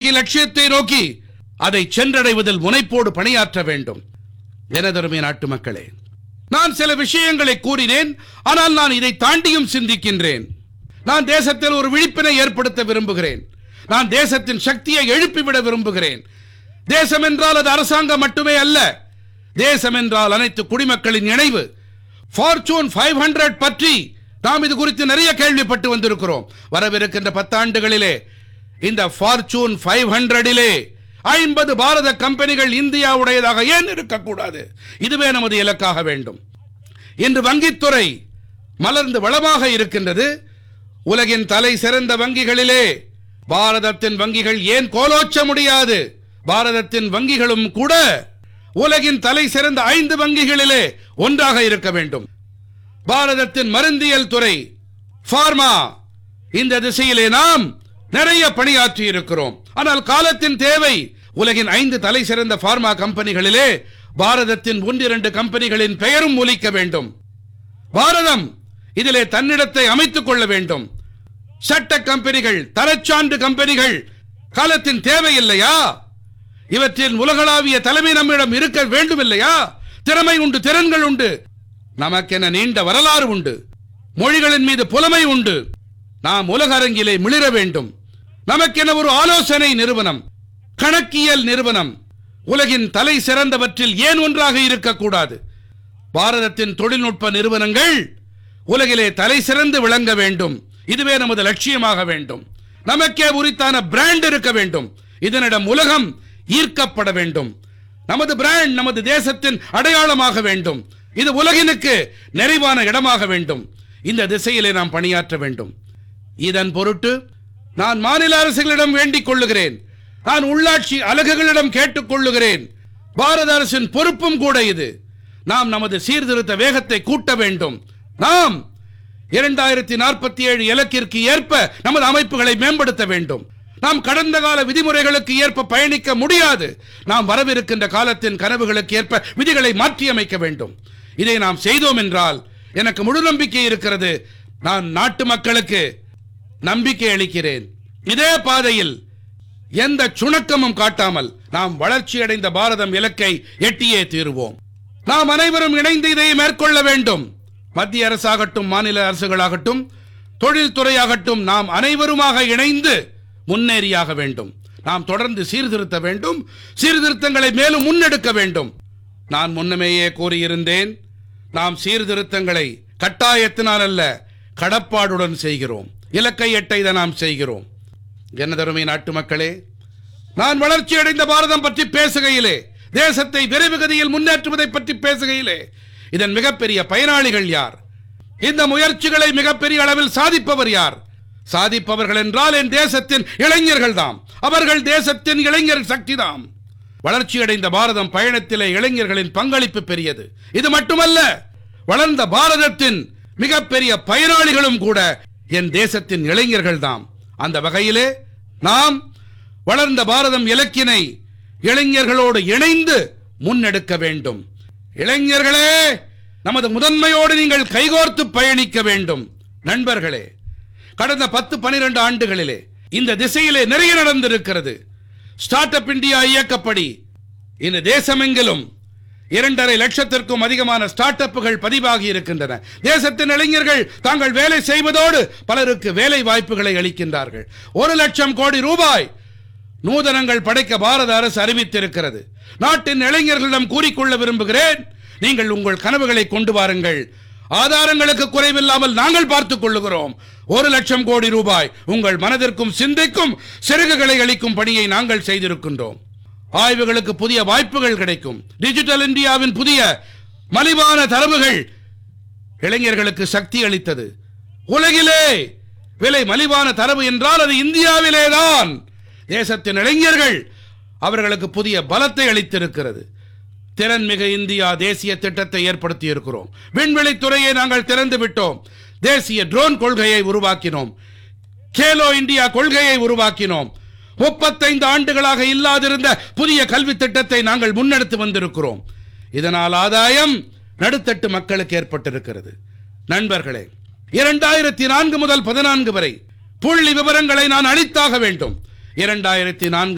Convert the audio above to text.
நோக்கி லட்சியத்தை நோக்கி அதை சென்றடைவதில் முனைப்போடு பணியாற்ற வேண்டும் எனதருமை நாட்டு மக்களே நான் சில விஷயங்களை கூறினேன் ஆனால் நான் இதை தாண்டியும் சிந்திக்கின்றேன் நான் தேசத்தில் ஒரு விழிப்பினை ஏற்படுத்த விரும்புகிறேன் நான் தேசத்தின் சக்தியை எழுப்பிவிட விரும்புகிறேன் தேசம் என்றால் அது அரசாங்கம் மட்டுமே அல்ல தேசம் என்றால் அனைத்து குடிமக்களின் இணைவு ஃபார்ச்சூன் 500 பற்றி நாம் இது குறித்து நிறைய கேள்விப்பட்டு வந்திருக்கிறோம் வரவிருக்கின்ற பத்தாண்டுகளிலே இந்த ஃபார்ச்சூன் 500 ஐம்பது பாரத கம்பெனிகள் இந்தியாவுடையதாக ஏன் இருக்கக்கூடாது இதுவே நமது இலக்காக வேண்டும் இன்று வங்கித்துறை மலர்ந்து வளமாக இருக்கின்றது உலகின் தலை சிறந்த வங்கிகளிலே பாரதத்தின் வங்கிகள் ஏன் கோலோச்ச முடியாது பாரதத்தின் வங்கிகளும் கூட உலகின் தலை சிறந்த ஐந்து வங்கிகளிலே ஒன்றாக இருக்க வேண்டும் பாரதத்தின் மருந்தியல் துறை பார்மா இந்த திசையிலே நாம் நிறைய பணியாற்றி இருக்கிறோம் ஆனால் காலத்தின் தேவை உலகின் ஐந்து தலை சிறந்த பார்மா கம்பெனிகளிலே பாரதத்தின் ஒன்றிரண்டு கம்பெனிகளின் பெயரும் ஒலிக்க வேண்டும் பாரதம் இதிலே தன்னிடத்தை அமைத்துக் கொள்ள வேண்டும் சட்ட கம்பெனிகள் தரச்சான்று கம்பெனிகள் காலத்தின் தேவை இல்லையா இவற்றின் உலகளாவிய தலைமை நம்மிடம் இருக்க வேண்டும் இல்லையா திறமை உண்டு திறன்கள் உண்டு நமக்கென நீண்ட வரலாறு உண்டு மொழிகளின் மீது புலமை உண்டு நாம் உலக அரங்கிலே மிளிர வேண்டும் நமக்கென ஒரு ஆலோசனை நிறுவனம் கணக்கியல் நிறுவனம் உலகின் தலை சிறந்தவற்றில் ஏன் ஒன்றாக இருக்கக்கூடாது பாரதத்தின் தொழில்நுட்ப நிறுவனங்கள் உலகிலே தலை சிறந்து விளங்க வேண்டும் இதுவே நமது லட்சியமாக வேண்டும் நமக்கே உரித்தான பிராண்ட் இருக்க வேண்டும் இதனிடம் உலகம் ஈர்க்கப்பட வேண்டும் நமது பிராண்ட் நமது தேசத்தின் அடையாளமாக வேண்டும் இது உலகினுக்கு நிறைவான இடமாக வேண்டும் இந்த திசையிலே நாம் பணியாற்ற வேண்டும் இதன் பொருட்டு நான் மாநில அரசுகளிடம் வேண்டிக் கொள்ளுகிறேன் நான் உள்ளாட்சி அலகுகளிடம் கேட்டுக் கொள்ளுகிறேன் பாரத அரசின் பொறுப்பும் கூட இது நாம் நமது சீர்திருத்த வேகத்தை கூட்ட வேண்டும் நாம் இரண்டாயிரத்தி நாற்பத்தி ஏழு இலக்கிற்கு ஏற்ப நமது அமைப்புகளை மேம்படுத்த வேண்டும் நாம் கடந்த கால விதிமுறைகளுக்கு ஏற்ப பயணிக்க முடியாது நாம் வரவிருக்கின்ற காலத்தின் கனவுகளுக்கு ஏற்ப விதிகளை மாற்றியமைக்க வேண்டும் இதை நாம் செய்தோம் என்றால் எனக்கு முழு நம்பிக்கை இருக்கிறது நான் நாட்டு மக்களுக்கு நம்பிக்கை அளிக்கிறேன் இதே பாதையில் எந்த சுணக்கமும் காட்டாமல் நாம் வளர்ச்சியடைந்த பாரதம் இலக்கை எட்டியே தீருவோம் நாம் அனைவரும் இணைந்து இதை மேற்கொள்ள வேண்டும் மத்திய அரசாகட்டும் மாநில அரசுகளாகட்டும் தொழில்துறையாகட்டும் நாம் அனைவருமாக இணைந்து முன்னேறியாக வேண்டும் நாம் தொடர்ந்து சீர்திருத்த வேண்டும் சீர்திருத்தங்களை மேலும் முன்னெடுக்க வேண்டும் நான் முன்னமேயே கூறியிருந்தேன் நாம் சீர்திருத்தங்களை கட்டாயத்தினால் அல்ல கடப்பாடுடன் செய்கிறோம் இலக்கை எட்ட இதை நாம் செய்கிறோம் எனதருமை நாட்டு மக்களே நான் வளர்ச்சி அடைந்த பாரதம் பற்றி பேசுகையிலே தேசத்தை விரைவு கதியில் முன்னேற்றுவதை பற்றி பேசுகையிலே இதன் மிகப்பெரிய பயனாளிகள் யார் இந்த முயற்சிகளை மிகப்பெரிய அளவில் சாதிப்பவர் யார் சாதிப்பவர்கள் என்றால் என் தேசத்தின் இளைஞர்கள் தாம் அவர்கள் தேசத்தின் இளைஞர் சக்தி தாம் வளர்ச்சியடைந்த பாரதம் பயணத்திலே இளைஞர்களின் பங்களிப்பு பெரியது இது மட்டுமல்ல வளர்ந்த பாரதத்தின் மிகப்பெரிய பயனாளிகளும் கூட என் தேசத்தின் இளைஞர்கள் தாம் அந்த வகையிலே நாம் வளர்ந்த பாரதம் இலக்கினை இளைஞர்களோடு இணைந்து முன்னெடுக்க வேண்டும் இளைஞர்களே நமது முதன்மையோடு நீங்கள் கைகோர்த்து பயணிக்க வேண்டும் நண்பர்களே கடந்த பத்து பனிரெண்டு ஆண்டுகளிலே இந்த திசையிலே நிறைய நடந்திருக்கிறது ஸ்டார்ட் அப் இந்தியா இயக்கப்படி இந்த தேசமெங்கிலும் இரண்டரை லட்சத்திற்கும் அதிகமான ஸ்டார்ட் அப்புகள் பதிவாகி இருக்கின்றன தேசத்தின் இளைஞர்கள் தாங்கள் வேலை செய்வதோடு பலருக்கு வேலை வாய்ப்புகளை அளிக்கின்றார்கள் ஒரு லட்சம் கோடி ரூபாய் நூதனங்கள் படைக்க பாரத அரசு அறிவித்திருக்கிறது நாட்டின் இளைஞர்களிடம் கூறிக்கொள்ள விரும்புகிறேன் நீங்கள் உங்கள் கனவுகளை கொண்டு வாருங்கள் ஆதாரங்களுக்கு குறைவில்லாமல் நாங்கள் பார்த்துக் கொள்ளுகிறோம் ஒரு லட்சம் கோடி ரூபாய் உங்கள் மனதிற்கும் சிந்தைக்கும் சிறகுகளை அளிக்கும் பணியை நாங்கள் செய்திருக்கின்றோம் ஆய்வுகளுக்கு புதிய வாய்ப்புகள் கிடைக்கும் டிஜிட்டல் இந்தியாவின் புதிய மலிவான தரவுகள் இளைஞர்களுக்கு சக்தி அளித்தது உலகிலே விலை மலிவான தரவு என்றால் அது இந்தியாவிலேதான் தேசத்தின் இளைஞர்கள் அவர்களுக்கு புதிய பலத்தை அளித்திருக்கிறது திறன்மிகு இந்தியா தேசிய திட்டத்தை ஏற்படுத்தி இருக்கிறோம் விண்வெளி துறையை நாங்கள் திறந்து விட்டோம் தேசிய ட்ரோன் கொள்கையை உருவாக்கினோம் கேலோ இந்தியா கொள்கையை உருவாக்கினோம் முப்பத்தைந்து ஆண்டுகளாக இல்லாதிருந்த புதிய கல்வி திட்டத்தை நாங்கள் முன்னெடுத்து வந்திருக்கிறோம் இதனால் ஆதாயம் நடுத்தட்டு மக்களுக்கு ஏற்பட்டிருக்கிறது நண்பர்களே இரண்டாயிரத்தி நான்கு முதல் பதினான்கு வரை புள்ளி விவரங்களை நான் அளித்தாக வேண்டும் இரண்டாயிரத்தி நான்கு